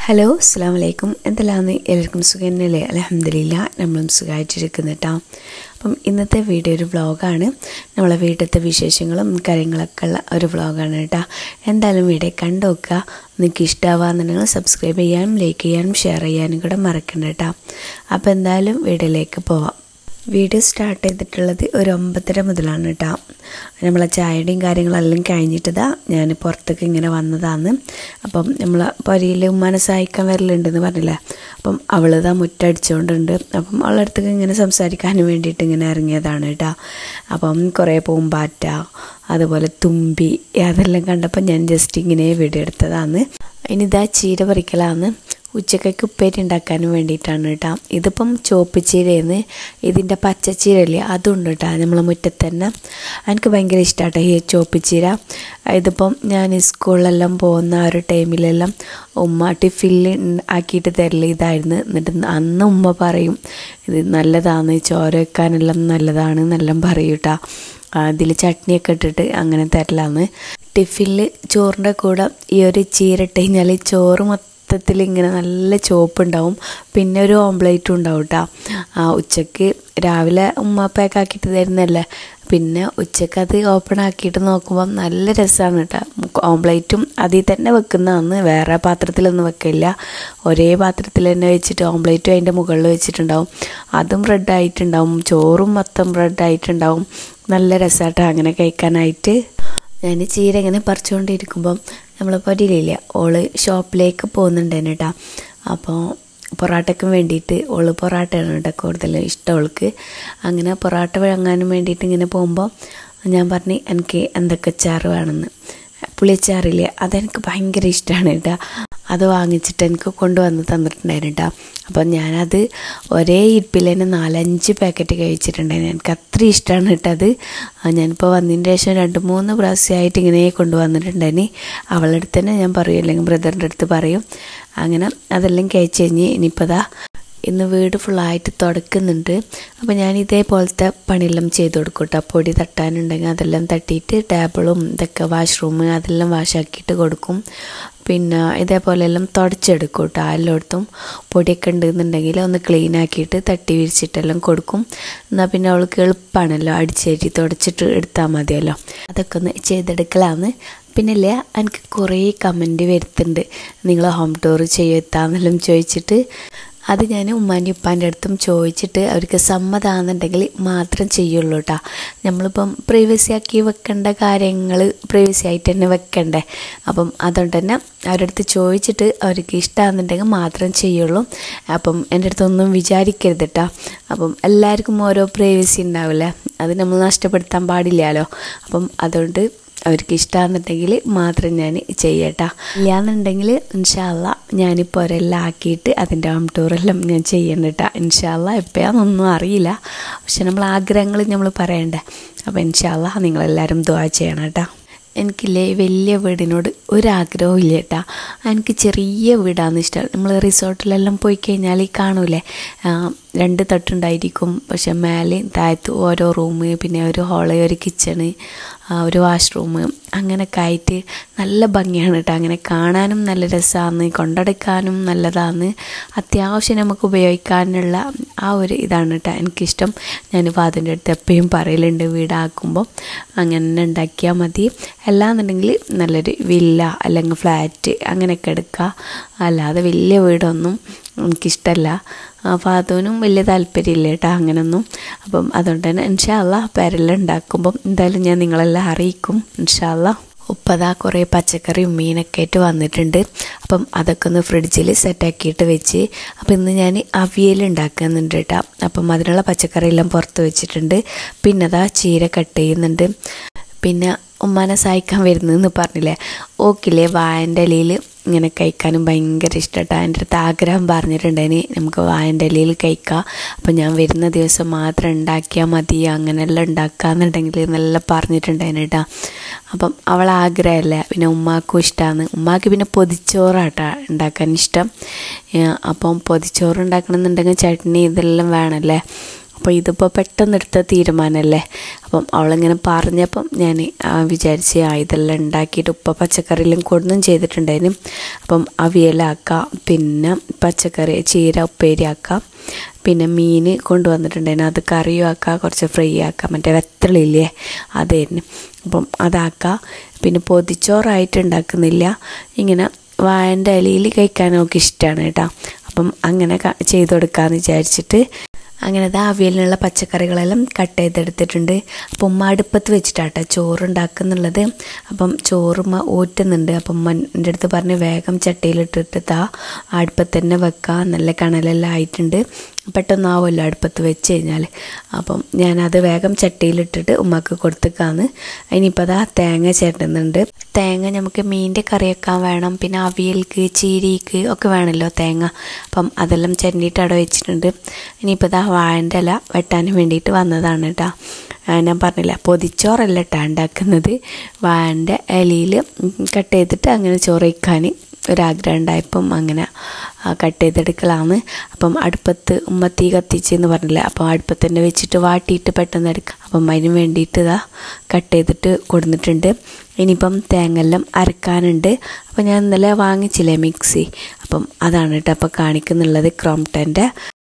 hello അസ്സാം വലൈക്കും എന്തെല്ലാന്ന് എല്ലാവർക്കും സുഖം തന്നെയല്ലേ അലഹമില്ല നമ്മളും സുഖമായിട്ടിരിക്കുന്നു കേട്ടോ അപ്പം ഇന്നത്തെ വീഡിയോ ഒരു വ്ളോഗാണ് നമ്മളെ വീട്ടിലത്തെ വിശേഷങ്ങളും കാര്യങ്ങളൊക്കെ ഉള്ള ഒരു വ്ളോഗാണ് കേട്ടോ എന്തായാലും വീഡിയോ കണ്ടു നോക്കുക നിങ്ങൾക്ക് ഇഷ്ടമാവാന്നുണ്ടെങ്കിൽ സബ്സ്ക്രൈബ് ചെയ്യാനും ലൈക്ക് ചെയ്യാനും ഷെയർ ചെയ്യാനും കൂടെ മറക്കണ്ട കേട്ടോ അപ്പോൾ എന്തായാലും വീഡിയോയിലേക്ക് പോവാം വീഡിയോ സ്റ്റാർട്ട് ചെയ്തിട്ടുള്ളത് ഒരു ഒമ്പതര മുതലാണ് കേട്ടോ നമ്മളെ ചായയുടെയും കാര്യങ്ങളെല്ലാം കഴിഞ്ഞിട്ടതാ ഞാൻ പുറത്തേക്ക് ഇങ്ങനെ വന്നതാണ് അപ്പം നമ്മൾ പൊരയിൽ ഉമ്മാനെ സഹായിക്കാൻ വരലുണ്ടെന്ന് പറഞ്ഞില്ലേ അപ്പം അവളിതാ മുറ്റടിച്ചുകൊണ്ടുണ്ട് അപ്പം അവളുടെ അടുത്തേക്ക് ഇങ്ങനെ സംസാരിക്കാനും വേണ്ടിയിട്ട് ഇങ്ങനെ ഇറങ്ങിയതാണ് കേട്ടോ അപ്പം കുറേ പൂമ്പാറ്റ അതുപോലെ തുമ്പി അതെല്ലാം കണ്ടപ്പോൾ ഞാൻ ജസ്റ്റ് ഇങ്ങനെ വീഡിയോ എടുത്തതാണ് ഇനിതാ ചീര പറിക്കലാന്ന് ഉച്ചക്കൊക്കെ ഉപ്പേരി ഉണ്ടാക്കാനും വേണ്ടിയിട്ടാണ് കേട്ടോ ഇതിപ്പം ചോപ്പ് ചീരയെന്ന് ഇതിൻ്റെ പച്ചച്ചീരയില്ലേ അതുണ്ട് കേട്ടോ നമ്മളെ മുറ്റത്ത് തന്നെ എനിക്ക് ഭയങ്കര ഇഷ്ടമാട്ടോ ഈ ചോപ്പ് ചീര ഇതിപ്പം ഞാൻ സ്കൂളിലെല്ലാം പോകുന്ന ആ ഒരു ടൈമിലെല്ലാം ഉമ്മ ടിഫിനിൽ ആക്കിയിട്ട് തരല് ഇതായിരുന്നു എന്നിട്ട് അന്ന് ഉമ്മ പറയും ഇത് നല്ലതാണ് ചോര വെക്കാനെല്ലാം നല്ലതാണ് എന്നെല്ലാം പറയും കേട്ടോ അതിൽ ചട്നിയൊക്കെ ഇട്ടിട്ട് അങ്ങനെ തരലാന്ന് ടിഫിനിൽ ചോറിൻ്റെ കൂടെ ഈ ഒരു ചീര ഇട്ട് കഴിഞ്ഞാൽ ചോറ് മൊത്തം മൊത്തത്തിൽ ഇങ്ങനെ നല്ല ചോപ്പുണ്ടാവും പിന്നെ ഒരു ഓംപ്ലേറ്റും ഉണ്ടാവും കേട്ടോ ആ ഉച്ചക്ക് രാവിലെ ഉമ്മ പാക്ക് ആക്കിയിട്ട് തരുന്നല്ലേ പിന്നെ ഉച്ചക്ക് അത് ഓപ്പൺ ആക്കിയിട്ട് നോക്കുമ്പം നല്ല രസമാണ് കേട്ടോ ഓംപ്ലേറ്റും അതിൽ തന്നെ വെക്കുന്നതാണ് വേറെ പാത്രത്തിലൊന്നും വെക്കില്ല ഒരേ പാത്രത്തിൽ തന്നെ വെച്ചിട്ട് ഓംപ്ലേറ്റും അതിൻ്റെ മുകളിൽ വെച്ചിട്ടുണ്ടാവും അതും ബ്രെഡ് ആയിട്ടുണ്ടാവും ചോറും മൊത്തം ബ്രെഡ് ആയിട്ടുണ്ടാവും നല്ല രസമാട്ടോ അങ്ങനെ കഴിക്കാനായിട്ട് ഞാൻ ചീര ഇങ്ങനെ പറിച്ചുകൊണ്ടിരിക്കുമ്പം നമ്മളെ പൊരിയിലില്ല ഓള് ഷോപ്പിലേക്ക് പോകുന്നുണ്ടേന് കേട്ടോ അപ്പോൾ പൊറാട്ടയ്ക്കും വേണ്ടിയിട്ട് ഓള് പൊറാട്ടയാണ് കേട്ടോ കൂടുതൽ ഇഷ്ടം ഓൾക്ക് അങ്ങനെ പൊറാട്ട വാങ്ങാനും വേണ്ടിയിട്ട് ഇങ്ങനെ പോകുമ്പോൾ ഞാൻ പറഞ്ഞു എനിക്ക് എന്തൊക്കെ ചാറ് വേണമെന്ന് പുളിയച്ചാറില്ലേ അതെനിക്ക് ഭയങ്കര ഇഷ്ടമാണ് കേട്ടോ അത് വാങ്ങിച്ചിട്ട് എനിക്ക് കൊണ്ടുവന്ന് തന്നിട്ടുണ്ടായിരുന്നു കേട്ടോ അപ്പം ഞാനത് ഒരേ ഇരിപ്പിൽ തന്നെ നാലഞ്ച് പാക്കറ്റ് കഴിച്ചിട്ടുണ്ടായിരുന്നു എനിക്ക് അത്ര ഇഷ്ടമാണ് കേട്ടോ അത് ഞാനിപ്പോൾ വന്നതിന് ശേഷം രണ്ട് മൂന്ന് പ്രാവശ്യമായിട്ട് ഇങ്ങനെ കൊണ്ടുവന്നിട്ടുണ്ടായിന് അവളുടെ അടുത്ത് തന്നെ ഞാൻ പറയും അല്ലെങ്കിൽ ബ്രദറിൻ്റെ അടുത്ത് പറയും അങ്ങനെ അതെല്ലാം കഴിച്ച് കഴിഞ്ഞ് ഇനിയിപ്പോൾ ദാ ഇന്ന് വീട് ഫുള്ളായിട്ട് തുടക്കുന്നുണ്ട് അപ്പോൾ ഞാൻ ഇതേപോലത്തെ പണിയെല്ലാം ചെയ്ത് കൊടുക്കും കേട്ടോ പൊടി തട്ടാനുണ്ടെങ്കിൽ അതെല്ലാം തട്ടിയിട്ട് ടേബിളും ഇതൊക്കെ വാഷ്റൂം അതെല്ലാം വാഷാക്കിയിട്ട് കൊടുക്കും പിന്നെ ഇതേപോലെ എല്ലാം തുടച്ചെടുക്കും കേട്ടോ എല്ലായിടത്തും പൊടിയൊക്കെ ഉണ്ടെന്നുണ്ടെങ്കിൽ ഒന്ന് ക്ലീൻ ആക്കിയിട്ട് തട്ടി വിരിച്ചിട്ടെല്ലാം കൊടുക്കും എന്നാൽ പിന്നെ അവൾക്ക് എളുപ്പമാണല്ലോ അടിച്ചേരി തുടച്ചിട്ട് എടുത്താൽ മതിയല്ലോ അതൊക്കെ ഒന്ന് ചെയ്തെടുക്കലാന്ന് പിന്നില്ലേ എനിക്ക് കുറേ കമൻറ്റ് വരുത്തുന്നുണ്ട് നിങ്ങൾ ഹോം ടൂർ ചെയ്യെത്താന്നെല്ലാം ചോദിച്ചിട്ട് അത് ഞാൻ ഉമ്മാൻ്റെ ഉപ്പാൻ്റെ അടുത്തും ചോദിച്ചിട്ട് അവർക്ക് സമ്മതമാണെന്നുണ്ടെങ്കിൽ മാത്രം ചെയ്യുള്ളൂ കേട്ടോ നമ്മളിപ്പം പ്രൈവസി ആക്കി വെക്കേണ്ട കാര്യങ്ങൾ പ്രൈവസി ആയിട്ട് തന്നെ വെക്കണ്ടേ അപ്പം അതുകൊണ്ട് തന്നെ അവരുടെ അടുത്ത് ചോദിച്ചിട്ട് അവർക്ക് ഇഷ്ടമാണെന്നുണ്ടെങ്കിൽ മാത്രം ചെയ്യുള്ളൂ അപ്പം എൻ്റെ അടുത്തൊന്നും വിചാരിക്കരുത് കേട്ടോ അപ്പം എല്ലാവർക്കും ഓരോ പ്രൈവസി ഉണ്ടാവില്ലേ അത് നമ്മൾ നഷ്ടപ്പെടുത്താൻ പാടില്ലല്ലോ അപ്പം അതുകൊണ്ട് അവർക്ക് ഇഷ്ടമാണെന്നുണ്ടെങ്കിൽ മാത്രം ഞാൻ ചെയ്യട്ടാ ഇല്ലാന്നുണ്ടെങ്കിൽ ഇൻഷാല്ല ഞാനിപ്പോൾ ഒരെല്ലാം ആക്കിയിട്ട് അതിൻ്റെ ഹോം ടൂറെല്ലാം ഞാൻ ചെയ്യണ്ടട്ടാ ഇൻഷാല്ല എപ്പോഴാണെന്നൊന്നും അറിയില്ല പക്ഷെ നമ്മൾ ആഗ്രഹങ്ങൾ നമ്മൾ പറയണ്ടേ അപ്പോൾ ഇൻഷാല്ല നിങ്ങളെല്ലാവരും ദ്വാ ചെയ്യണം കേട്ടോ എനിക്കില്ലേ വലിയ വീടിനോട് ഒരാഗ്രഹവും ഇല്ല കേട്ടാ എനിക്ക് ചെറിയ വീടാണ് ഇഷ്ടം നമ്മൾ റിസോർട്ടിലെല്ലാം പോയി കഴിഞ്ഞാൽ കാണൂലേ രണ്ട് തട്ടുണ്ടായിരിക്കും പക്ഷെ മേലെയും താഴത്ത് ഓരോ റൂം പിന്നെ ഒരു ഹോള് ഒരു കിച്ചണ് ഒരു വാഷ്റൂം അങ്ങനെയൊക്കെ ആയിട്ട് നല്ല ഭംഗിയാണ് കേട്ടോ അങ്ങനെ കാണാനും നല്ല രസമാണ് കൊണ്ടെടുക്കാനും നല്ലതാണ് അത്യാവശ്യം നമുക്ക് ഉപയോഗിക്കാനുള്ള ആ ഒരു ഇതാണ് കേട്ടോ എനിക്കിഷ്ടം ഞാനിപ്പോൾ അതിൻ്റെ അടുത്ത് എപ്പോഴും പറയലുണ്ട് വീടാക്കുമ്പോൾ അങ്ങനെ ഉണ്ടാക്കിയാൽ മതി അല്ലാന്നുണ്ടെങ്കിൽ നല്ലൊരു വില്ല അല്ലെങ്കിൽ ഫ്ലാറ്റ് അങ്ങനെയൊക്കെ എടുക്കുക അല്ലാതെ വലിയ വീടൊന്നും എനിക്കിഷ്ടമല്ല ഫാദുവിനും വലിയ താല്പര്യമില്ല കേട്ടോ അങ്ങനൊന്നും അപ്പം അതുകൊണ്ട് തന്നെ ഇൻഷാല്ല പേരെല്ലാം ഉണ്ടാക്കുമ്പം എന്തായാലും ഞാൻ നിങ്ങളെല്ലാം അറിയിക്കും ഇൻഷാല്ല ഉപ്പതാ കുറേ പച്ചക്കറിയും മീനൊക്കെ ആയിട്ട് വന്നിട്ടുണ്ട് അപ്പം അതൊക്കെ ഒന്ന് ഫ്രിഡ്ജിൽ സെറ്റാക്കിയിട്ട് വെച്ച് അപ്പം ഇന്ന് ഞാൻ അവിയൽ ഉണ്ടാക്കുന്നുണ്ട് കേട്ടോ അപ്പം അതിനുള്ള പച്ചക്കറിയെല്ലാം പുറത്ത് വെച്ചിട്ടുണ്ട് പിന്നെ അതാ ചീര കട്ട് ചെയ്യുന്നുണ്ട് പിന്നെ ഉമ്മാനെ സഹായിക്കാൻ വരുന്നതെന്ന് പറഞ്ഞില്ലേ ഓക്കില്ലേ വായൻ്റെ ഇലയിൽ ഇങ്ങനെ കഴിക്കാനും ഭയങ്കര ഇഷ്ടമായിട്ട് എൻ്റെ അടുത്ത് ആഗ്രഹം പറഞ്ഞിട്ടുണ്ടായിന് നമുക്ക് വായൻ്റെ ഇലയിൽ കഴിക്കാം അപ്പം ഞാൻ വരുന്ന ദിവസം മാത്രം ഉണ്ടാക്കിയാൽ മതി അങ്ങനെയെല്ലാം ഉണ്ടാക്കാന്നുണ്ടെങ്കിൽ നല്ല പറഞ്ഞിട്ടുണ്ടായിന് കേട്ടോ അപ്പം അവൾ ആഗ്രഹമല്ലേ പിന്നെ ഉമ്മാക്കും ഇഷ്ടമാണ് ഉമ്മാക്ക് പിന്നെ പൊതിച്ചോറാട്ടാ ഉണ്ടാക്കാൻ ഇഷ്ടം അപ്പം പൊതിച്ചോറ് ഉണ്ടാക്കണമെന്നുണ്ടെങ്കിൽ ചട്നി ഇതെല്ലാം വേണമല്ലേ അപ്പോൾ ഇതിപ്പോൾ പെട്ടെന്ന് എടുത്ത തീരുമാനമല്ലേ അപ്പം അവളിങ്ങനെ പറഞ്ഞപ്പം ഞാൻ വിചാരിച്ച് ആ ഇതെല്ലാം ഉണ്ടാക്കിയിട്ട് ഉപ്പ പച്ചക്കറിയെല്ലാം കൊടുന്നും ചെയ്തിട്ടുണ്ടായിരുന്നു അപ്പം അവിയലാക്കാം പിന്നെ പച്ചക്കറി ചീര ഉപ്പേരി ആക്കാം പിന്നെ മീൻ കൊണ്ടുവന്നിട്ടുണ്ടായിരുന്നു അത് കറിയും ആക്കാം കുറച്ച് ഫ്രൈ ആക്കാം മറ്റേ വെത്തളില്ലേ അതായിരുന്നു അപ്പം അതാക്കാം പിന്നെ പൊതിച്ചോറായിട്ട് ഉണ്ടാക്കുന്നില്ല ഇങ്ങനെ വായൻ്റെ ഇലയിൽ കഴിക്കാനൊക്കെ ഇഷ്ടമാണ് കേട്ടോ അപ്പം അങ്ങനെ ചെയ്ത് കൊടുക്കാമെന്ന് വിചാരിച്ചിട്ട് അങ്ങനെ അത് അവിയലിനുള്ള പച്ചക്കറികളെല്ലാം കട്ട് ചെയ്തെടുത്തിട്ടുണ്ട് അപ്പം ഉമ്മ അടുപ്പത്ത് വെച്ചിട്ടാട്ടോ ചോറ് ഉണ്ടാക്കുന്നുള്ളത് അപ്പം ചോറുമ്മ ഊറ്റുന്നുണ്ട് അപ്പം ഉമ്മ എൻ്റെ അടുത്ത് പറഞ്ഞ് വേഗം ചട്ടിയിലിട്ടിട്ട് താ അടുപ്പത്ത് തന്നെ വെക്കാം നല്ല കണലെല്ലാം ആയിട്ടുണ്ട് പെട്ടെന്നാവുമല്ലോ അടുപ്പത്ത് വെച്ച് കഴിഞ്ഞാൽ അപ്പം ഞാനത് വേഗം ചട്ടിയിലിട്ടിട്ട് ഉമ്മക്ക് കൊടുത്തേക്കാന്ന് ഇനിയിപ്പോൾ അതാ തേങ്ങ ചേട്ടുന്നുണ്ട് തേങ്ങ നമുക്ക് മീനിൻ്റെ കറിയൊക്കാൻ വേണം പിന്നെ അവിയൽക്ക് ചീരിക്ക് ഒക്കെ വേണമല്ലോ തേങ്ങ അപ്പം അതെല്ലാം ചെരണ്ടിയിട്ട് അവിടെ വെച്ചിട്ടുണ്ട് ഇനിയിപ്പോൾ ഇതാ വാഴൻ്റെ ഇല വെട്ടാൻ വേണ്ടിയിട്ട് വന്നതാണ് കേട്ടോ ഞാൻ പറഞ്ഞില്ല പൊതിച്ചോറല്ല കേട്ടോ ഉണ്ടാക്കുന്നത് വാഴൻ്റെ ഇലയിൽ കട്ട് ചെയ്തിട്ട് അങ്ങനെ ചോറ് വയ്ക്കാൻ ഒരാഗ്രഹം ഉണ്ടായപ്പം അങ്ങനെ കട്ട് ചെയ്തെടുക്കലാണ് അപ്പം അടുപ്പത്ത് ഉമ്മ തീ കത്തിച്ചെന്ന് പറഞ്ഞില്ല അപ്പം അടുപ്പത്ത് തന്നെ വെച്ചിട്ട് വാട്ടിയിട്ട് പെട്ടെന്ന് എടുക്കാം അപ്പം അതിന് വേണ്ടിയിട്ട് ഇതാ കട്ട് ചെയ്തിട്ട് കൊടുത്തിട്ടുണ്ട് ഇനിയിപ്പം തേങ്ങെല്ലാം അരക്കാനുണ്ട് അപ്പം ഞാൻ ഇന്നലെ വാങ്ങിച്ചില്ലേ മിക്സി അപ്പം അതാണ് കേട്ടോ അപ്പം കാണിക്കുന്നുള്ളത് ക്രോംപ്ടൻ്റെ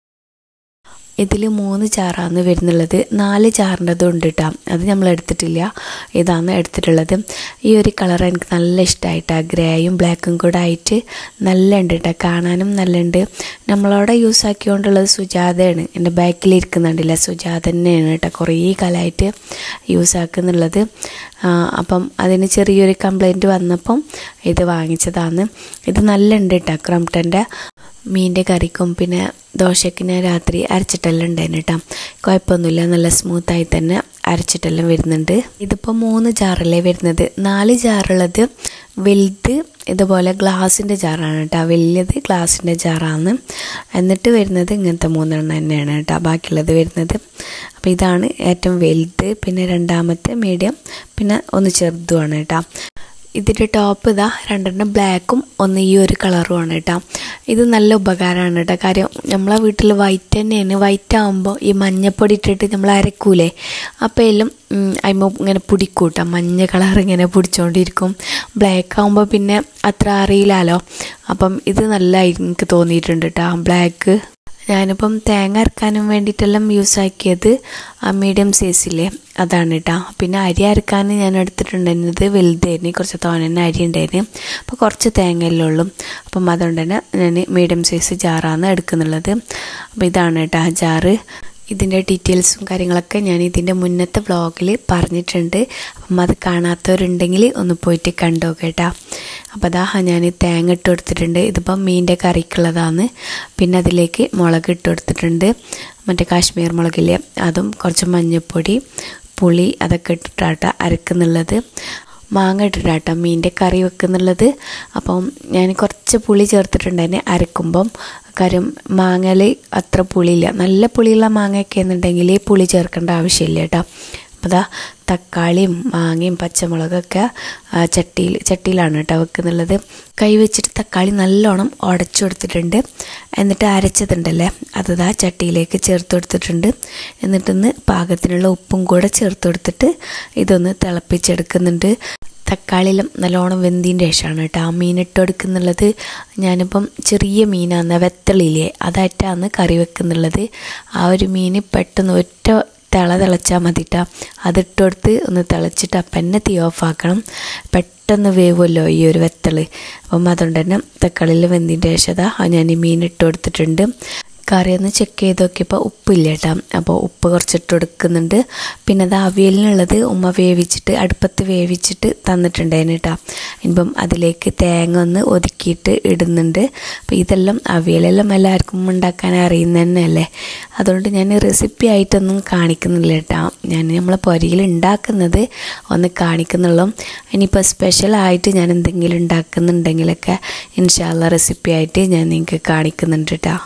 ഇതിൽ മൂന്ന് ചാറാണ് വരുന്നുള്ളത് നാല് ചാറിൻ്റെതും ഉണ്ട് കേട്ടോ അത് നമ്മൾ എടുത്തിട്ടില്ല ഇതാണ് എടുത്തിട്ടുള്ളത് ഈ ഒരു കളർ എനിക്ക് നല്ല ഇഷ്ടമായിട്ടാണ് ഗ്രേയും ബ്ലാക്കും കൂടെ ആയിട്ട് നല്ല ഉണ്ട് കേട്ടോ കാണാനും നല്ല ഉണ്ട് നമ്മളവിടെ യൂസ് ആക്കിക്കൊണ്ടുള്ളത് സുജാതയാണ് എൻ്റെ ബാക്കിൽ ഇരിക്കുന്നുണ്ടില്ല സുജാത തന്നെയാണ് കേട്ടോ കുറേ കാലമായിട്ട് യൂസ് ആക്കുന്നുള്ളത് അപ്പം അതിന് ചെറിയൊരു കംപ്ലൈൻറ്റ് വന്നപ്പം ഇത് വാങ്ങിച്ചതാണ് ഇത് നല്ല ഉണ്ട് കേട്ടോ ക്രംപ്ടൻ്റെ മീനിൻ്റെ കറിക്കും പിന്നെ ദോശയ്ക്ക് ഞാൻ രാത്രി അരച്ചിട്ടെല്ലാം ഉണ്ടായിരുന്നു കേട്ടോ കുഴപ്പമൊന്നുമില്ല നല്ല സ്മൂത്തായി തന്നെ അരച്ചിട്ടെല്ലാം വരുന്നുണ്ട് ഇതിപ്പോൾ മൂന്ന് ജാറല്ലേ വരുന്നത് നാല് ജാറുള്ളത് വലുത് ഇതുപോലെ ഗ്ലാസിൻ്റെ ജാറാണ് കേട്ടോ വലിയത് ഗ്ലാസിൻ്റെ ജാറാണ് എന്നിട്ട് വരുന്നത് ഇങ്ങനത്തെ മൂന്നെണ്ണം തന്നെയാണ് കേട്ടോ ബാക്കിയുള്ളത് വരുന്നത് അപ്പോൾ ഇതാണ് ഏറ്റവും വലുത് പിന്നെ രണ്ടാമത്തെ മീഡിയം പിന്നെ ഒന്ന് ചെറുതുമാണ് കേട്ടോ ഇതിൻ്റെ ടോപ്പ് ഇതാ രണ്ടെണ്ണം ബ്ലാക്കും ഒന്ന് ഈ ഒരു കളറുമാണ് കേട്ടോ ഇത് നല്ല ഉപകാരമാണ് കേട്ടോ കാര്യം നമ്മളെ വീട്ടിൽ വൈറ്റ് തന്നെയാണ് വൈറ്റ് ആകുമ്പോൾ ഈ മഞ്ഞപ്പൊടി ഇട്ടിട്ട് നമ്മൾ അരക്കൂലേ അപ്പോൾ എല്ലാം അതിമ ഇങ്ങനെ പിടിക്കൂട്ടോ മഞ്ഞ കളർ ഇങ്ങനെ പിടിച്ചുകൊണ്ടിരിക്കും ബ്ലാക്ക് ആകുമ്പോൾ പിന്നെ അത്ര അറിയില്ലല്ലോ അപ്പം ഇത് നല്ല എനിക്ക് തോന്നിയിട്ടുണ്ട് കേട്ടോ ബ്ലാക്ക് ഞാനിപ്പം തേങ്ങ അരക്കാനും വേണ്ടിയിട്ടെല്ലാം യൂസ് ആക്കിയത് മീഡിയം സൈസിലെ അതാണ് കേട്ടോ പിന്നെ അരി അരക്കാൻ ഞാൻ എടുത്തിട്ടുണ്ടായിരുന്നത് വലുതായിരുന്നു കുറച്ച് തോനെ അരി ഉണ്ടായിരുന്നു അപ്പോൾ കുറച്ച് തേങ്ങയല്ലേ ഉള്ളൂ അപ്പം അതുകൊണ്ട് തന്നെ ഞാൻ മീഡിയം സൈസ് ജാറാണ് എടുക്കുന്നുള്ളത് അപ്പോൾ ഇതാണ് കേട്ടോ ആ ജാറ് ഇതിൻ്റെ ഡീറ്റെയിൽസും കാര്യങ്ങളൊക്കെ ഞാൻ ഇതിൻ്റെ മുന്നത്തെ വ്ളോഗിൽ പറഞ്ഞിട്ടുണ്ട് അപ്പം അത് കാണാത്തവരുണ്ടെങ്കിൽ ഒന്ന് പോയിട്ട് കണ്ടോ കേട്ടോ അപ്പോൾ അതാ ഞാൻ തേങ്ങ ഇട്ട് കൊടുത്തിട്ടുണ്ട് ഇതിപ്പം മീനിൻ്റെ കറിക്കുള്ളതാണ് പിന്നെ അതിലേക്ക് മുളക് ഇട്ട് കൊടുത്തിട്ടുണ്ട് മറ്റേ കാശ്മീർ മുളകില്ലേ അതും കുറച്ച് മഞ്ഞൾപ്പൊടി പുളി അതൊക്കെ ഇട്ടിട്ടാട്ടോ അരക്കുന്നുള്ളത് മാങ്ങ ഇട്ടിട്ടാട്ടോ മീനിൻ്റെ കറി വെക്കുന്നുള്ളത് അപ്പം ഞാൻ കുറച്ച് പുളി ചേർത്തിട്ടുണ്ടായിരുന്നു അരക്കുമ്പം കാര്യം മാങ്ങയിൽ അത്ര പുളിയില്ല നല്ല പുളിയുള്ള മാങ്ങയൊക്കെ എന്നുണ്ടെങ്കിൽ പുളി ചേർക്കേണ്ട ആവശ്യമില്ല കേട്ടോ അപ്പോൾ ദാ തക്കാളിയും മാങ്ങയും പച്ചമുളകൊക്കെ ചട്ടിയിൽ ചട്ടിയിലാണ് കേട്ടോ വെക്കുന്നുള്ളത് കൈ വെച്ചിട്ട് തക്കാളി നല്ലോണം ഉടച്ചു കൊടുത്തിട്ടുണ്ട് എന്നിട്ട് അരച്ചതുണ്ടല്ലേ അത് ദാ ചട്ടിയിലേക്ക് ചേർത്ത് കൊടുത്തിട്ടുണ്ട് എന്നിട്ടൊന്ന് പാകത്തിനുള്ള ഉപ്പും കൂടെ ചേർത്ത് കൊടുത്തിട്ട് ഇതൊന്ന് തിളപ്പിച്ചെടുക്കുന്നുണ്ട് തക്കാളിയിലും നല്ലോണം വെന്തിൻ്റെ ശേഷമാണ് കേട്ടോ ആ മീൻ ഇട്ട് കൊടുക്കുന്നുള്ളത് ഞാനിപ്പം ചെറിയ മീനാണ് വെത്തളിയില്ലേ അതായിട്ടാണ് കറി വെക്കുന്നുള്ളത് ആ ഒരു മീൻ പെട്ടെന്ന് ഒറ്റ തിള തിളച്ചാൽ മതിട്ടാ അതിട്ട് കൊടുത്ത് ഒന്ന് തിളച്ചിട്ട് അപ്പം തന്നെ തീ ഓഫാക്കണം പെട്ടെന്ന് വേവുമല്ലോ ഈ ഒരു വെത്തള് അപ്പം അതുകൊണ്ട് തന്നെ തക്കാളിയിൽ വെന്തിൻ്റെ ശേഷം ഞാൻ ഈ മീൻ ഇട്ട് കൊടുത്തിട്ടുണ്ട് കറി ഒന്ന് ചെക്ക് ചെയ്ത് നോക്കിയപ്പോൾ ഉപ്പില്ല കേട്ടോ അപ്പോൾ ഉപ്പ് കുറച്ചിട്ട് കൊടുക്കുന്നുണ്ട് പിന്നെ അത് അവിയലിനുള്ളത് ഉമ്മ വേവിച്ചിട്ട് അടുപ്പത്ത് വേവിച്ചിട്ട് തന്നിട്ടുണ്ടായിരുന്നു കേട്ടോ ഇനിയിപ്പം അതിലേക്ക് തേങ്ങ ഒന്ന് ഒതുക്കിയിട്ട് ഇടുന്നുണ്ട് അപ്പോൾ ഇതെല്ലാം അവിയലെല്ലാം എല്ലാവർക്കും ഉണ്ടാക്കാൻ അറിയുന്ന തന്നെയല്ലേ അതുകൊണ്ട് ഞാൻ റെസിപ്പി ആയിട്ടൊന്നും കാണിക്കുന്നില്ല കേട്ടോ ഞാൻ നമ്മളെ പൊരിയിൽ ഉണ്ടാക്കുന്നത് ഒന്ന് കാണിക്കുന്നുള്ളൂ ഇനിയിപ്പോൾ സ്പെഷ്യലായിട്ട് ഞാൻ എന്തെങ്കിലും ഉണ്ടാക്കുന്നുണ്ടെങ്കിലൊക്കെ ഇൻഷാല്ല റെസിപ്പി ആയിട്ട് ഞാൻ നിങ്ങൾക്ക് കാണിക്കുന്നുണ്ട് കേട്ടോ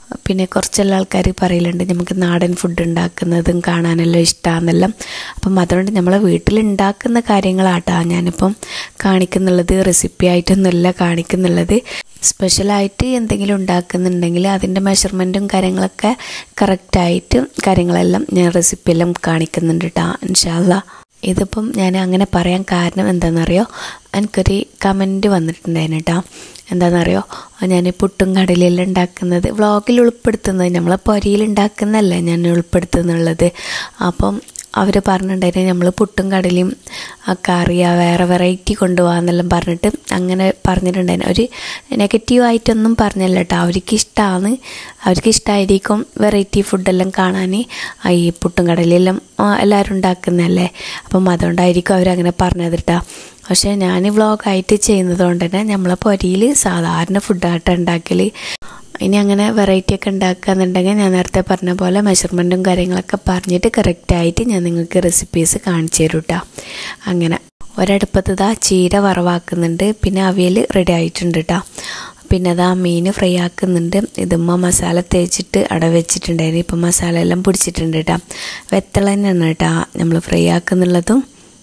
പിന്നെ കുറച്ചെല്ലാം ആൾക്കാർ പറയലുണ്ട് നമുക്ക് നാടൻ ഫുഡ് ഉണ്ടാക്കുന്നതും കാണാനെല്ലാം ഇഷ്ടമാണെന്നെല്ലാം അപ്പം അതുകൊണ്ട് നമ്മളെ വീട്ടിൽ ഉണ്ടാക്കുന്ന കാര്യങ്ങളാട്ടാ ഞാനിപ്പം കാണിക്കുന്നുള്ളത് റെസിപ്പി ആയിട്ടൊന്നുമല്ല കാണിക്കുന്നുള്ളത് സ്പെഷ്യലായിട്ട് എന്തെങ്കിലും ഉണ്ടാക്കുന്നുണ്ടെങ്കിൽ അതിൻ്റെ മെഷർമെൻറ്റും കാര്യങ്ങളൊക്കെ കറക്റ്റായിട്ട് കാര്യങ്ങളെല്ലാം ഞാൻ റെസിപ്പിയെല്ലാം കാണിക്കുന്നുണ്ട് കേട്ടോ ഇൻഷാല്ല ഇതിപ്പം ഞാൻ അങ്ങനെ പറയാൻ കാരണം എന്താണെന്നറിയോ എനിക്കൊരു കമൻറ്റ് വന്നിട്ടുണ്ടായിരുന്നു കേട്ടോ എന്താണെന്നറിയോ ഞാൻ പുട്ടും കടലെല്ലാം ഉണ്ടാക്കുന്നത് വ്ളോഗിൽ ഉൾപ്പെടുത്തുന്നത് നമ്മളെ പൊരിയിൽ ഉണ്ടാക്കുന്നതല്ല ഞാൻ ഉൾപ്പെടുത്തുന്നുള്ളത് അപ്പം അവർ പറഞ്ഞിട്ടുണ്ടായിരുന്നു നമ്മൾ പുട്ടും കടലയും ഒക്കെ അറിയാം വേറെ വെറൈറ്റി കൊണ്ടുപോകാമെന്നെല്ലാം പറഞ്ഞിട്ട് അങ്ങനെ പറഞ്ഞിട്ടുണ്ടായിരുന്നു ഒരു നെഗറ്റീവായിട്ടൊന്നും പറഞ്ഞല്ല കേട്ടോ അവർക്ക് ഇഷ്ടമാണ് അവർക്ക് ഇഷ്ടമായിരിക്കും വെറൈറ്റി ഫുഡെല്ലാം കാണാൻ ഈ പുട്ടും കടലെല്ലാം എല്ലാവരും ഉണ്ടാക്കുന്നതല്ലേ അപ്പം അതുകൊണ്ടായിരിക്കും അവരങ്ങനെ പറഞ്ഞത് കേട്ടോ പക്ഷേ ഞാൻ വ്ളോഗായിട്ട് ചെയ്യുന്നത് കൊണ്ട് തന്നെ നമ്മളെ പൊരിയിൽ സാധാരണ ഫുഡായിട്ട് ഉണ്ടാക്കൽ ഇനി അങ്ങനെ വെറൈറ്റി ഒക്കെ ഉണ്ടാക്കുകയെന്നുണ്ടെങ്കിൽ ഞാൻ നേരത്തെ പറഞ്ഞ പോലെ മെഷർമെൻറ്റും കാര്യങ്ങളൊക്കെ പറഞ്ഞിട്ട് കറക്റ്റായിട്ട് ഞാൻ നിങ്ങൾക്ക് റെസിപ്പീസ് കാണിച്ചു തരും കേട്ടോ അങ്ങനെ ഒരടുപ്പത്ത് ഇതാ ചീര വറവാക്കുന്നുണ്ട് പിന്നെ അവിയൽ റെഡി ആയിട്ടുണ്ട് കേട്ടോ പിന്നെ അതാ മീൻ ഫ്രൈ ആക്കുന്നുണ്ട് ഇതുമ്മ മസാല തേച്ചിട്ട് അട വെച്ചിട്ടുണ്ടായിരുന്നു ഇപ്പം മസാല എല്ലാം പിടിച്ചിട്ടുണ്ട് കേട്ടോ വെത്തള തന്നെയാണ് കേട്ടോ നമ്മൾ ഫ്രൈ ആക്കുന്നുള്ളതും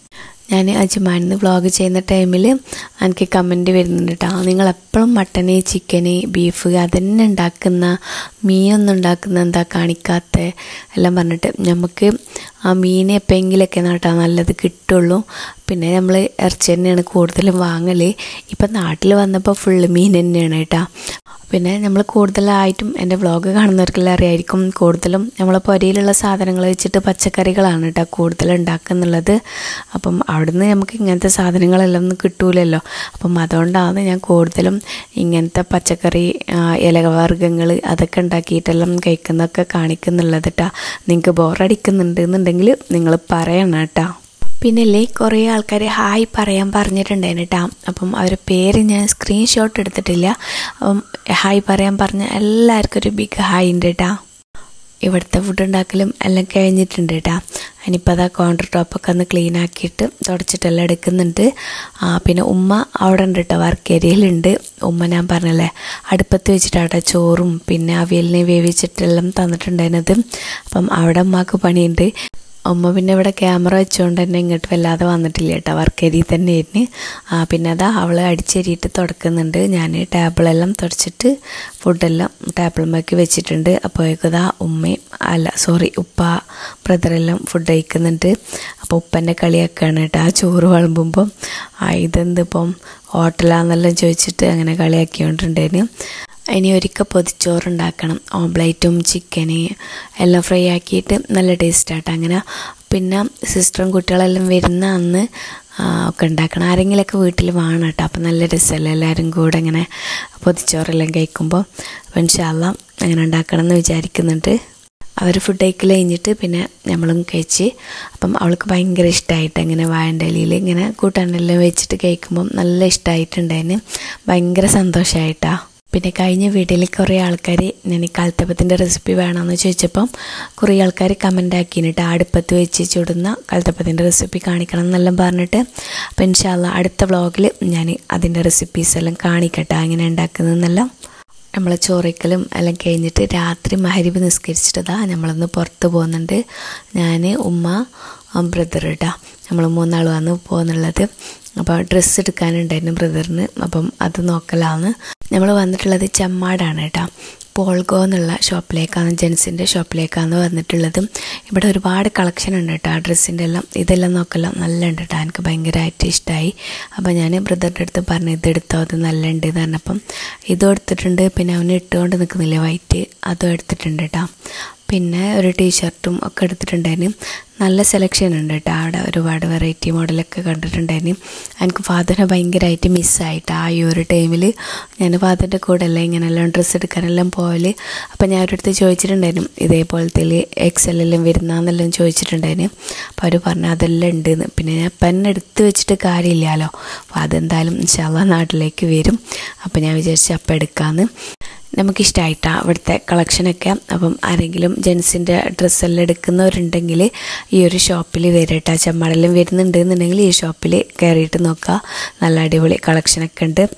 ഞാൻ അജ്മാനിന്ന് വ്ളോഗ് ചെയ്യുന്ന ടൈമിൽ എനിക്ക് കമൻറ്റ് വരുന്നുണ്ട് കേട്ടോ നിങ്ങൾ എപ്പോഴും മട്ടന് ചിക്കന് ബീഫ് അതന്നെ ഉണ്ടാക്കുന്ന മീനൊന്നും ഉണ്ടാക്കുന്ന എന്താ കാണിക്കാത്ത എല്ലാം പറഞ്ഞിട്ട് നമുക്ക് ആ മീൻ എപ്പോഴെങ്കിലൊക്കെ കേട്ടോ നല്ലത് കിട്ടുള്ളൂ പിന്നെ നമ്മൾ ഇറച്ചി തന്നെയാണ് കൂടുതലും വാങ്ങൽ ഇപ്പം നാട്ടിൽ വന്നപ്പോൾ ഫുള്ള് മീൻ തന്നെയാണ് കേട്ടോ പിന്നെ നമ്മൾ കൂടുതലായിട്ടും എൻ്റെ വ്ളോഗ് കാണുന്നവർക്കെല്ലാം അറിയായിരിക്കും കൂടുതലും നമ്മളെ പുരയിലുള്ള സാധനങ്ങൾ വെച്ചിട്ട് പച്ചക്കറികളാണ് കേട്ടോ കൂടുതൽ ഉണ്ടാക്കുന്നുള്ളത് അപ്പം അവിടുന്ന് നമുക്ക് ഇങ്ങനത്തെ സാധനങ്ങളെല്ലാം ഒന്നും കിട്ടൂലല്ലോ അപ്പം അതുകൊണ്ടാണ് ഞാൻ കൂടുതലും ഇങ്ങനത്തെ പച്ചക്കറി ഇലവർഗ്ഗങ്ങൾ അതൊക്കെ ഉണ്ടാക്കിയിട്ടെല്ലാം കഴിക്കുന്നതൊക്കെ കാണിക്കുന്നുള്ളത് കേട്ടോ നിങ്ങൾക്ക് ബോറടിക്കുന്നുണ്ട് എന്നുണ്ടെങ്കിൽ നിങ്ങൾ പറയണം കേട്ടോ പിന്നല്ലേ കുറേ ആൾക്കാർ ഹായ് പറയാൻ പറഞ്ഞിട്ടുണ്ടായിരുന്നു കേട്ടോ അപ്പം അവരുടെ പേര് ഞാൻ സ്ക്രീൻഷോട്ട് എടുത്തിട്ടില്ല അപ്പം ഹായ് പറയാൻ പറഞ്ഞ എല്ലാവർക്കും ഒരു ബിഗ് ഹായ് ഉണ്ട് കേട്ടോ ഇവിടുത്തെ ഫുഡ് ഉണ്ടാക്കലും എല്ലാം കഴിഞ്ഞിട്ടുണ്ട് കേട്ടോ ഇനിയിപ്പോൾ അതാ കൗണ്ടർ ടോപ്പൊക്കെ ഒന്ന് ക്ലീൻ ആക്കിയിട്ട് തുടച്ചിട്ടെല്ലാം എടുക്കുന്നുണ്ട് പിന്നെ ഉമ്മ അവിടെ ഉണ്ട് കേട്ടോ വർക്ക് ഏരിയയിലുണ്ട് ഉമ്മ ഞാൻ പറഞ്ഞല്ലേ അടുപ്പത്ത് വെച്ചിട്ടാട്ടോ ചോറും പിന്നെ അവിയലിനെ വേവിച്ചിട്ടെല്ലാം തന്നിട്ടുണ്ടായിരുന്നത് അപ്പം അവിടെ ഉമ്മാക്ക് പണിയുണ്ട് ഉമ്മ പിന്നെ ഇവിടെ ക്യാമറ വെച്ചുകൊണ്ട് തന്നെ ഇങ്ങോട്ട് വല്ലാതെ വന്നിട്ടില്ല കേട്ടോ വർക്കരി തന്നെയായിരുന്നു പിന്നെ അതാ അവൾ അടിച്ചേരിയിട്ട് തുടക്കുന്നുണ്ട് ഞാൻ ടേബിളെല്ലാം തുടച്ചിട്ട് ഫുഡെല്ലാം ടേബിളുമ്മേക്ക് വെച്ചിട്ടുണ്ട് അപ്പോഴേക്കും ഇതാ ഉമ്മയും അല്ല സോറി ഉപ്പ ബ്രദറെല്ലാം ഫുഡ് കഴിക്കുന്നുണ്ട് അപ്പോൾ ഉപ്പൻ്റെ കളിയാക്കുകയാണ് കേട്ടോ ആ ചോറ് വിളമ്പുമ്പം ആ ഇതെന്തിപ്പം ഹോട്ടലാന്നെല്ലാം ചോദിച്ചിട്ട് അങ്ങനെ കളിയാക്കിക്കൊണ്ടിട്ടുണ്ടായിരുന്നു ഇനി ഒരിക്കൽ പൊതിച്ചോറുണ്ടാക്കണം ഓംപ്ലേറ്റും ചിക്കന് എല്ലാം ഫ്രൈ ആക്കിയിട്ട് നല്ല ടേസ്റ്റായിട്ട് അങ്ങനെ പിന്നെ സിസ്റ്ററും കുട്ടികളെല്ലാം വരുന്ന അന്ന് ഒക്കെ ഉണ്ടാക്കണം ആരെങ്കിലുമൊക്കെ വീട്ടിൽ വേണം കേട്ടോ അപ്പം നല്ല രസമല്ലേ എല്ലാവരും കൂടെ ഇങ്ങനെ പൊതിച്ചോറെല്ലാം കഴിക്കുമ്പോൾ അപ്പം ഇൻഷാല്ല അങ്ങനെ ഉണ്ടാക്കണം എന്ന് വിചാരിക്കുന്നുണ്ട് അവർ ഫുഡ് കഴിക്കൽ കഴിഞ്ഞിട്ട് പിന്നെ നമ്മളും കഴിച്ച് അപ്പം അവൾക്ക് ഭയങ്കര ഇഷ്ടമായിട്ട് അങ്ങനെ വാഴൻ്റെ ഇലയിൽ ഇങ്ങനെ കൂട്ടാനെല്ലാം വെച്ചിട്ട് കഴിക്കുമ്പം നല്ല ഇഷ്ടമായിട്ടുണ്ടായിരുന്നു ഭയങ്കര സന്തോഷമായിട്ടാണ് പിന്നെ കഴിഞ്ഞ വീഡിയോയിൽ കുറേ ആൾക്കാർ ഞാൻ ഈ കാൽത്തപ്പത്തിൻ്റെ റെസിപ്പി വേണമെന്ന് ചോദിച്ചപ്പം കുറേ ആൾക്കാർ കമൻ്റ് ആക്കിയിട്ട് അടുപ്പത്ത് വെച്ച് ചുടുന്ന കാൽത്തപ്പത്തിൻ്റെ റെസിപ്പി കാണിക്കണം എന്നെല്ലാം പറഞ്ഞിട്ട് അപ്പം ഇൻഷാല്ല അടുത്ത വ്ളോഗിൽ ഞാൻ അതിൻ്റെ റെസിപ്പീസ് എല്ലാം കാണിക്കട്ടെ എങ്ങനെ ഉണ്ടാക്കുന്നതെന്നെല്ലാം നമ്മൾ ചോറിക്കലും എല്ലാം കഴിഞ്ഞിട്ട് രാത്രി മഹരിബ് നിസ്കരിച്ചിട്ടതാ നമ്മളൊന്ന് പുറത്ത് പോകുന്നുണ്ട് ഞാൻ ഉമ്മ ബ്രദർ ഇട്ടാ നമ്മൾ മൂന്നാളുമാണ് പോകുന്നുള്ളത് അപ്പോൾ ഡ്രസ്സ് എടുക്കാനുണ്ടായിരുന്നു ബ്രദറിന് അപ്പം അത് നോക്കലാണ് നമ്മൾ വന്നിട്ടുള്ളത് ചെമ്മാടാണ് കേട്ടോ പോൾഗോ എന്നുള്ള ഷോപ്പിലേക്കാണ് ജെൻസിൻ്റെ ഷോപ്പിലേക്കാണ് വന്നിട്ടുള്ളത് ഇവിടെ ഒരുപാട് കളക്ഷൻ ഉണ്ട് കേട്ടോ ആ ഡ്രസ്സിൻ്റെ എല്ലാം ഇതെല്ലാം നോക്കെല്ലാം നല്ല ഉണ്ട് കേട്ടോ എനിക്ക് ഭയങ്കരമായിട്ട് ഇഷ്ടമായി അപ്പോൾ ഞാൻ ബ്രദറിൻ്റെ അടുത്ത് പറഞ്ഞു ഇതെടുത്തോ അത് നല്ല ഉണ്ട് എന്ന് പറഞ്ഞപ്പം ഇതും എടുത്തിട്ടുണ്ട് പിന്നെ അവന് ഇട്ടുകൊണ്ട് നിൽക്കുന്നില്ലേ വൈറ്റ് അതും എടുത്തിട്ടുണ്ട് കേട്ടോ പിന്നെ ഒരു ടീഷർട്ടും ഒക്കെ എടുത്തിട്ടുണ്ടായിരുന്നു നല്ല സെലക്ഷൻ ഉണ്ട് കേട്ടോ അവിടെ ഒരുപാട് വെറൈറ്റി മോഡലൊക്കെ കണ്ടിട്ടുണ്ടായിരുന്നു എനിക്ക് ഫാദറിനെ ഭയങ്കരമായിട്ട് മിസ്സായിട്ട് ആ ഈ ഒരു ടൈമിൽ ഞാൻ ഫാദറിൻ്റെ കൂടെ എല്ലാം ഇങ്ങനെല്ലാം ഡ്രസ്സ് എടുക്കാനെല്ലാം പോകൽ അപ്പോൾ ഞാൻ അവരുടെ അടുത്ത് ചോദിച്ചിട്ടുണ്ടായിരുന്നു ഇതേപോലത്തെ എക്സ് എല്ലാം വരുന്നതെന്നെല്ലാം ചോദിച്ചിട്ടുണ്ടായിരുന്നു അപ്പോൾ അവർ പറഞ്ഞു അതെല്ലാം ഉണ്ടെന്ന് പിന്നെ ഞാൻ പെൻ എടുത്ത് വെച്ചിട്ട് കാര്യമില്ലല്ലോ അപ്പോൾ അതെന്തായാലും ഇൻഷാല്ല നാട്ടിലേക്ക് വരും അപ്പോൾ ഞാൻ വിചാരിച്ചു അപ്പം എടുക്കാമെന്ന് നമുക്കിഷ്ടമായിട്ടാണ് അവിടുത്തെ കളക്ഷനൊക്കെ അപ്പം ആരെങ്കിലും ജെൻസിൻ്റെ ഡ്രസ്സെല്ലാം എടുക്കുന്നവരുണ്ടെങ്കിൽ ഈ ഒരു ഷോപ്പിൽ വരട്ടെ ചെമ്മാടെല്ലാം വരുന്നുണ്ട് എന്നുണ്ടെങ്കിൽ ഈ ഷോപ്പിൽ കയറിയിട്ട് നോക്കുക നല്ല അടിപൊളി കളക്ഷനൊക്കെ ഉണ്ട്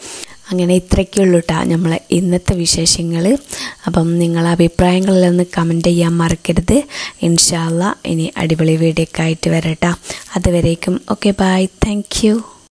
അങ്ങനെ ഇത്രയ്ക്കുള്ളൂ കേട്ടോ നമ്മളെ ഇന്നത്തെ വിശേഷങ്ങൾ അപ്പം നിങ്ങളെ അഭിപ്രായങ്ങളെല്ലാം ഒന്ന് കമൻറ്റ് ചെയ്യാൻ മറക്കരുത് ഇൻഷാല്ല ഇനി അടിപൊളി വീഡിയോ ഒക്കെ ആയിട്ട് വരട്ടാ അതുവരേക്കും ഓക്കെ ബായ് താങ്ക് യു